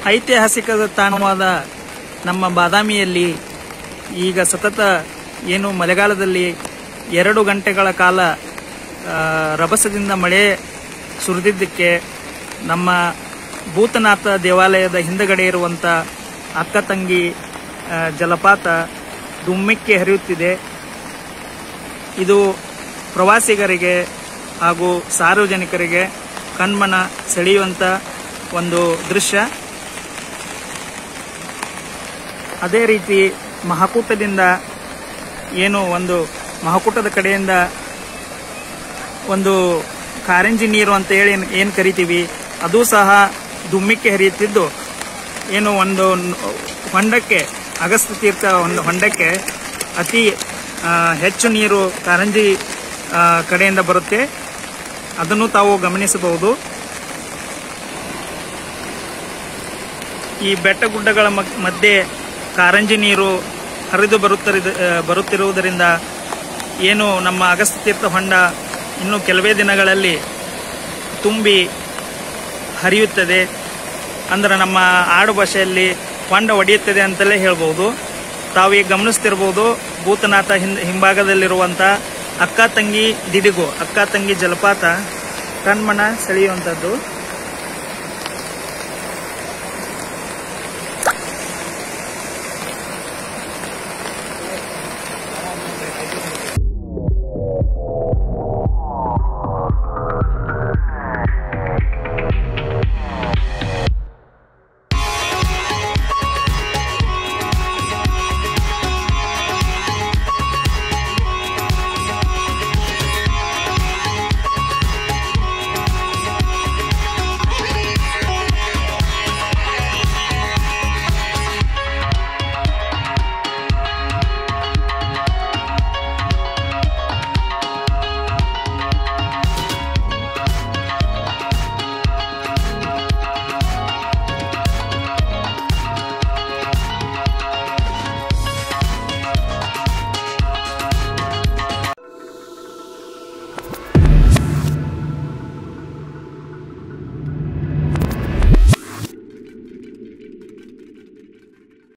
ಐತಿಹಾಸಿಕ ತಾಣವಾದ ನಮ್ಮ ಬಾದಾಮಿಯಲ್ಲಿ ಈಗ ಸತತ ಏನು ಮಳೆಗಾಲದಲ್ಲಿ ಎರಡು ಗಂಟೆಗಳ ಕಾಲ ಆ, ರಭಸದಿಂದ ಮಳೆ ಸುರಿದಿದ್ದಕ್ಕೆ ನಮ್ಮ ಭೂತನಾಥ ದೇವಾಲಯದ ಹಿಂದಗಡೆ ಇರುವಂಥ ಅಕ್ಕ ತಂಗಿ ಆ, ಜಲಪಾತ ದುಮ್ಮಿಕ್ಕೆ ಹರಿಯುತ್ತಿದೆ ಇದು ಪ್ರವಾಸಿಗರಿಗೆ ಹಾಗೂ ಸಾರ್ವಜನಿಕರಿಗೆ ಕಣ್ಮನ ಸೆಳೆಯುವಂಥ ಒಂದು ದೃಶ್ಯ ಅದೇ ರೀತಿ ಮಹಾಕೂಟದಿಂದ ಏನು ಒಂದು ಮಹಾಕೂಟದ ಕಡೆಯಿಂದ ಒಂದು ಕಾರಂಜಿ ನೀರು ಅಂತ ಹೇಳಿ ಏನು ಕರಿತೀವಿ ಅದು ಸಹ ದುಮ್ಮಿಕ್ಕೆ ಹರಿಯುತ್ತಿದ್ದು ಏನು ಒಂದು ನ- ಹೊಂಡಕ್ಕೆ ಅಗಸ್ತ್ಯ ತೀರ್ಥ ಒಂದು ಹೊಂಡಕ್ಕೆ ಅತಿ ಆ, ಹೆಚ್ಚು ನೀರು ಕಾರಂಜಿ ಆ, ಕಡೆಯಿಂದ ಬರುತ್ತೆ ಅದನ್ನು ತಾವು ಗಮನಿಸಬಹುದು ಈ ಬೆಟ್ಟ ಗುಡ್ಡಗಳ ಮಗ್- ಮಧ್ಯೆ ಕಾರಂಜಿ ನೀರು ಹರಿದು ಬರುತ್ತಿರುದ ಆ, ಬರುತ್ತಿರುವುದರಿಂದ ಏನು ನಮ್ಮ ಅಗಸ್ತ್ಯ ತೀರ್ಥ ಹೊಂಡ ಇನ್ನು ಕೆಲವೇ ದಿನಗಳಲ್ಲಿ ತುಂಬಿ ಹರಿಯುತ್ತದೆ ಅಂದ್ರೆ ನಮ್ಮ ಆಡು ಭಾಷೆಯಲ್ಲಿ ಹೊಂಡ ಒಡೆಯುತ್ತದೆ ಅಂತಲೇ ಹೇಳ್ಬೋದು ತಾವೀಗ ಗಮನಿಸ್ತಿರ್ಬೋದು ಭೂತನಾಥ ಹಿಂದ್ ಹಿಂಭಾಗದಲ್ಲಿರುವಂಥ ಅಕ್ಕ ತಂಗಿ ದಿಡಿಗು ಅಕ್ಕ ತಂಗಿ ಜಲಪಾತ ಕಣ್ಮನ ಸೆಳೆಯುವಂಥದ್ದು